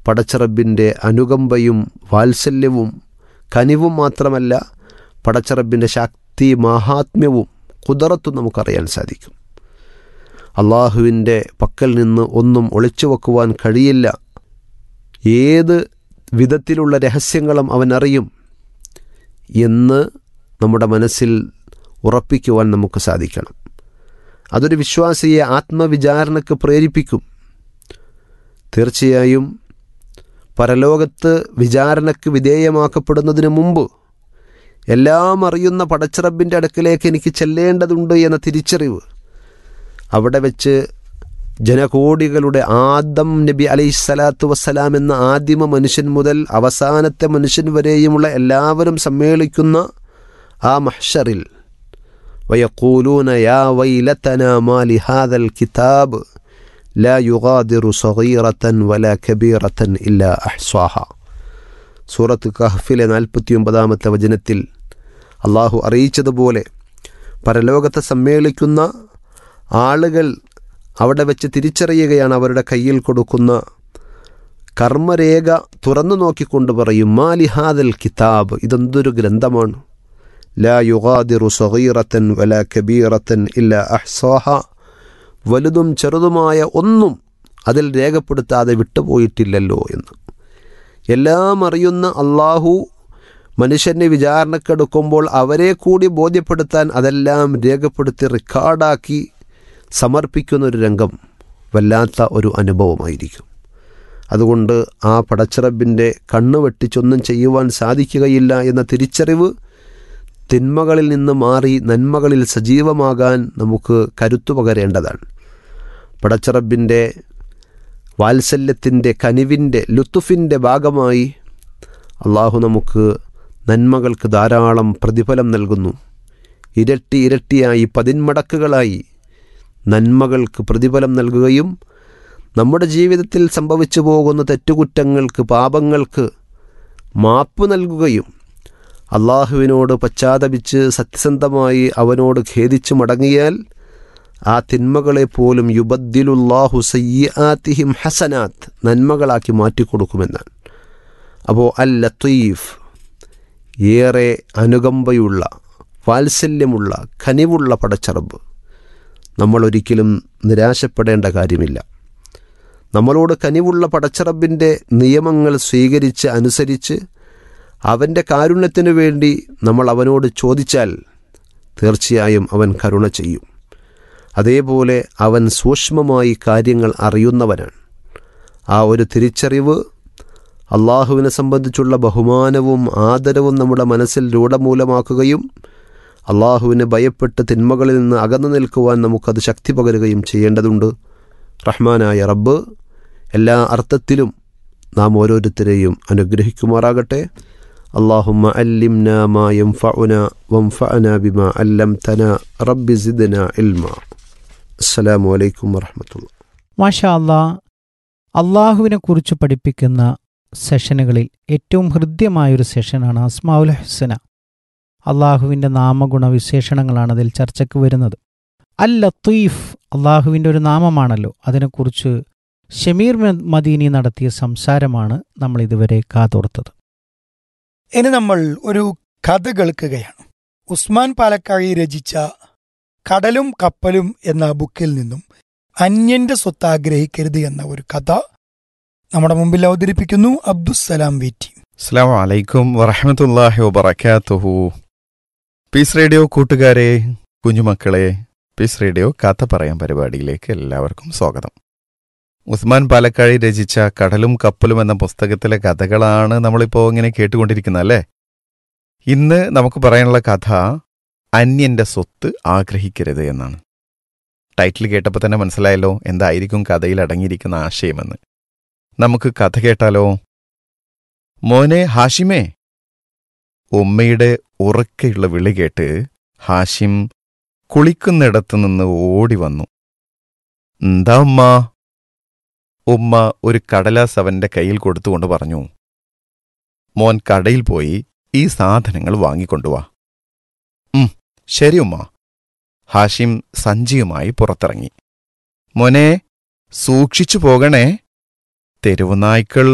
പടച്ചറബിൻ്റെ അനുകമ്പയും വാത്സല്യവും കനിവും മാത്രമല്ല പടച്ചറബിൻ്റെ ശക്തി മാഹാത്മ്യവും കുതിറത്തും നമുക്കറിയാൻ സാധിക്കും അള്ളാഹുവിൻ്റെ പക്കൽ നിന്ന് ഒന്നും ഒളിച്ചു വെക്കുവാൻ കഴിയില്ല ഏത് വിധത്തിലുള്ള രഹസ്യങ്ങളും അവൻ അറിയും എന്ന് നമ്മുടെ മനസ്സിൽ ഉറപ്പിക്കുവാൻ നമുക്ക് സാധിക്കണം അതൊരു വിശ്വാസിയെ ആത്മവിചാരണക്ക് പ്രേരിപ്പിക്കും തീർച്ചയായും പരലോകത്ത് വിചാരണക്ക് വിധേയമാക്കപ്പെടുന്നതിന് മുമ്പ് എല്ലാം അറിയുന്ന പടച്ചിറബിൻ്റെ അടുക്കിലേക്ക് എനിക്ക് ചെല്ലേണ്ടതുണ്ട് എന്ന തിരിച്ചറിവ് അവിടെ വെച്ച് ജനകോടികളുടെ ആദം നബി അലൈഹിസ്സലാത്തു വസ്സലാം എന്ന ആദിമ മനുഷ്യൻ മുതൽ അവസാനത്തെ മനുഷ്യൻ വരെയുമുള്ള എല്ലാവരും സമ്മേളിക്കുന്ന ആ മഹ്ഷറിൽ ويقولون يا ويلتنا ما لهذا الكتاب لا يغادر صغيرة ولا كبيرة إلا أحصاها സൂറത്ത് കഹ്ഫിലെ നാൽപ്പത്തി ഒമ്പതാമത്തെ വചനത്തിൽ അള്ളാഹു അറിയിച്ചതുപോലെ പരലോകത്തെ സമ്മേളിക്കുന്ന ആളുകൾ അവിടെ വെച്ച് തിരിച്ചറിയുകയാണ് അവരുടെ കയ്യിൽ കൊടുക്കുന്ന കർമ്മരേഖ തുറന്നു നോക്കിക്കൊണ്ട് പറയും മാലിഹാദൽ കിതാബ് ഇതെന്തൊരു ഗ്രന്ഥമാണ് ലാ യുഗാദിറു സഗീറത്തൻ വല കബീറത്തൻ ഇല്ല അഹ്സാഹ വലുതും ചെറുതുമായ ഒന്നും അതിൽ രേഖപ്പെടുത്താതെ വിട്ടുപോയിട്ടില്ലല്ലോ എന്ന് എല്ലാം അറിയുന്ന അള്ളാഹു മനുഷ്യനെ വിചാരണക്കെടുക്കുമ്പോൾ അവരെ കൂടി ബോധ്യപ്പെടുത്താൻ അതെല്ലാം രേഖപ്പെടുത്തി റെക്കോർഡാക്കി സമർപ്പിക്കുന്ന ഒരു രംഗം വല്ലാത്ത ഒരു അനുഭവമായിരിക്കും അതുകൊണ്ട് ആ പടച്ചിറബിൻ്റെ കണ്ണ് വെട്ടിച്ചൊന്നും ചെയ്യുവാൻ സാധിക്കുകയില്ല എന്ന തിരിച്ചറിവ് തിന്മകളിൽ നിന്ന് മാറി നന്മകളിൽ സജീവമാകാൻ നമുക്ക് കരുത്തു പകരേണ്ടതാണ് പടച്ചിറബിൻ്റെ വാത്സല്യത്തിൻ്റെ കനിവിൻ്റെ ലുത്തുഫിൻ്റെ ഭാഗമായി അള്ളാഹു നമുക്ക് നന്മകൾക്ക് ധാരാളം പ്രതിഫലം നൽകുന്നു ഇരട്ടി ഇരട്ടിയായി പതിന്മടക്കുകളായി നന്മകൾക്ക് പ്രതിഫലം നൽകുകയും നമ്മുടെ ജീവിതത്തിൽ സംഭവിച്ചു പോകുന്ന തെറ്റുകുറ്റങ്ങൾക്ക് പാപങ്ങൾക്ക് മാപ്പ് നൽകുകയും അള്ളാഹുവിനോട് പശ്ചാത്തപിച്ച് സത്യസന്ധമായി അവനോട് ഖേദിച്ച് മടങ്ങിയാൽ ആ തിന്മകളെ പോലും യുബദ്ദിലുല്ലാഹു സയ്യാത്തിഹിം ഹസനാത്ത് നന്മകളാക്കി മാറ്റിക്കൊടുക്കുമെന്നാണ് അപ്പോൾ അൽ ലത്തീഫ് ഏറെ അനുകമ്പയുള്ള വാത്സല്യമുള്ള കനിവുള്ള പടച്ചറബ് നമ്മൾ ഒരിക്കലും നിരാശപ്പെടേണ്ട കാര്യമില്ല നമ്മളോട് കനിവുള്ള പടച്ചറബിൻ്റെ നിയമങ്ങൾ സ്വീകരിച്ച് അനുസരിച്ച് അവൻ്റെ കാരുണ്യത്തിനു വേണ്ടി നമ്മൾ അവനോട് ചോദിച്ചാൽ തീർച്ചയായും അവൻ കരുണ ചെയ്യും അതേപോലെ അവൻ സൂക്ഷ്മമായി കാര്യങ്ങൾ അറിയുന്നവനാണ് ആ ഒരു തിരിച്ചറിവ് അള്ളാഹുവിനെ സംബന്ധിച്ചുള്ള ബഹുമാനവും ആദരവും നമ്മുടെ മനസ്സിൽ രൂഢമൂലമാക്കുകയും അള്ളാഹുവിനെ ഭയപ്പെട്ട് തിന്മകളിൽ നിന്ന് അകന്നു നിൽക്കുവാൻ നമുക്കത് ശക്തി പകരുകയും ചെയ്യേണ്ടതുണ്ട് റഹ്മാനായ റബ്ബ് എല്ലാ അർത്ഥത്തിലും നാം ഓരോരുത്തരെയും അനുഗ്രഹിക്കുമാറാകട്ടെ اللهم علمنا ما ينفعنا وانفعنا بما علمتنا رب زدنا علما السلام عليكم ورحمة الله മാഷാ അല്ലാ അള്ളാഹുവിനെ കുറിച്ച് പഠിപ്പിക്കുന്ന സെഷനുകളിൽ ഏറ്റവും ഹൃദ്യമായൊരു സെഷനാണ് അസ്മാഉൽ ഹുസന അള്ളാഹുവിൻ്റെ നാമഗുണ വിശേഷണങ്ങളാണ് അതിൽ ചർച്ചയ്ക്ക് വരുന്നത് അൽ ലത്തീഫ് അള്ളാഹുവിൻ്റെ ഒരു നാമമാണല്ലോ അതിനെക്കുറിച്ച് ഷമീർ മ- മദീനി നടത്തിയ സംസാരമാണ് നമ്മൾ ഇതുവരെ കാതോർത്തത് ഇനി നമ്മൾ ഒരു കഥ കേൾക്കുകയാണ് ഉസ്മാൻ പാലക്കാഴി രചിച്ച കടലും കപ്പലും എന്ന ബുക്കിൽ നിന്നും അന്യന്റെ സ്വത്ത് ആഗ്രഹിക്കരുത് എന്ന ഒരു കഥ നമ്മുടെ മുമ്പിൽ അവതരിപ്പിക്കുന്നു അബ്ദുസലാം വീറ്റി അസ്സാം വലൈക്കും വറഹമത്തല്ലാഹി വബർക്കാത്തുഹു പീസ് റേഡിയോ കൂട്ടുകാരെ കുഞ്ഞുമക്കളെ പീസ് റേഡിയോ കഥ പറയാൻ പരിപാടിയിലേക്ക് എല്ലാവർക്കും സ്വാഗതം ഉസ്മാൻ പാലക്കാഴി രചിച്ച കടലും കപ്പലും എന്ന പുസ്തകത്തിലെ കഥകളാണ് നമ്മളിപ്പോൾ ഇങ്ങനെ കേട്ടുകൊണ്ടിരിക്കുന്നത് അല്ലേ ഇന്ന് നമുക്ക് പറയാനുള്ള കഥ അന്യന്റെ സ്വത്ത് ആഗ്രഹിക്കരുത് എന്നാണ് ടൈറ്റിൽ കേട്ടപ്പോൾ തന്നെ മനസ്സിലായല്ലോ എന്തായിരിക്കും കഥയിൽ അടങ്ങിയിരിക്കുന്ന ആശയമെന്ന് നമുക്ക് കഥ കേട്ടാലോ മോനെ ഹാഷിമേ ഉമ്മയുടെ ഉറക്കെയുള്ള വിളി കേട്ട് ഹാഷിം കുളിക്കുന്നിടത്തു നിന്ന് ഓടി വന്നു എന്താ ഉമ്മ ഉമ്മ ഒരു കടലാസ് അവന്റെ കയ്യിൽ കൊടുത്തുകൊണ്ട് പറഞ്ഞു മോൻ കടയിൽ പോയി ഈ സാധനങ്ങൾ വാങ്ങിക്കൊണ്ടുവാ ഉം ശരി ഉമ്മ ഹാഷിം സഞ്ചിയുമായി പുറത്തിറങ്ങി മോനെ സൂക്ഷിച്ചു പോകണേ തെരുവുനായ്ക്കൾ